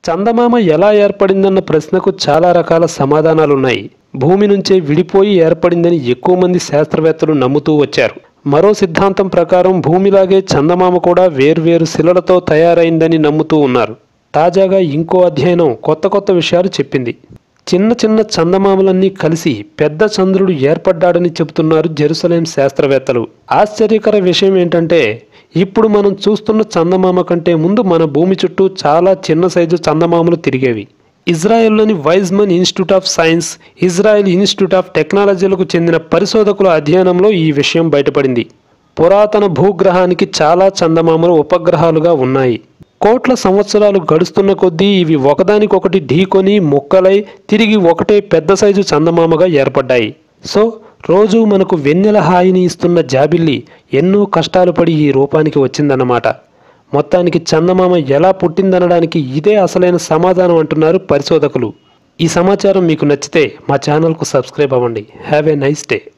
చందమామ ఎలా ఏర్పడిందన్న ప్రశ్నకు చాలా రకాల సమాధానాలున్నాయి భూమి నుంచే విడిపోయి ఏర్పడిందని ఎక్కువ మంది శాస్త్రవేత్తలు నమ్ముతూ వచ్చారు మరో సిద్ధాంతం ప్రకారం భూమిలాగే చందమామ కూడా వేర్వేరు శిలలతో తయారైందని నమ్ముతూ ఉన్నారు తాజాగా ఇంకో అధ్యయనం కొత్త కొత్త విషయాలు చెప్పింది చిన్న చిన్న చందమామలన్నీ కలిసి పెద్ద చంద్రుడు ఏర్పడ్డాడని చెబుతున్నారు జెరూసలేం శాస్త్రవేత్తలు ఆశ్చర్యకర విషయం ఏంటంటే ఇప్పుడు మనం చూస్తున్న చందమామ కంటే ముందు మన భూమి చుట్టూ చాలా చిన్న సైజు చందమామలు తిరిగేవి ఇజ్రాయెల్లోని Weizmann institute of science Israel institute of టెక్నాలజీలకు చెందిన పరిశోధకుల అధ్యయనంలో ఈ విషయం బయటపడింది పురాతన భూగ్రహానికి చాలా చందమామలు ఉపగ్రహాలుగా ఉన్నాయి కోట్ల సంవత్సరాలు గడుస్తున్న కొద్దీ ఇవి ఒకదానికొకటి ఢీకొని ముక్కలై తిరిగి ఒకటే పెద్ద సైజు చందమామగా ఏర్పడ్డాయి సో రోజు మనకు వెన్నెల హాయిని ఇస్తున్న జాబిల్లి ఎన్నో కష్టాలు పడి ఈ రూపానికి వచ్చిందన్నమాట మొత్తానికి చందమామ ఎలా పుట్టిందనడానికి ఇదే అసలైన సమాధానం అంటున్నారు పరిశోధకులు ఈ సమాచారం మీకు నచ్చితే మా ఛానల్కు సబ్స్క్రైబ్ అవ్వండి హ్యావ్ ఏ నైస్ డే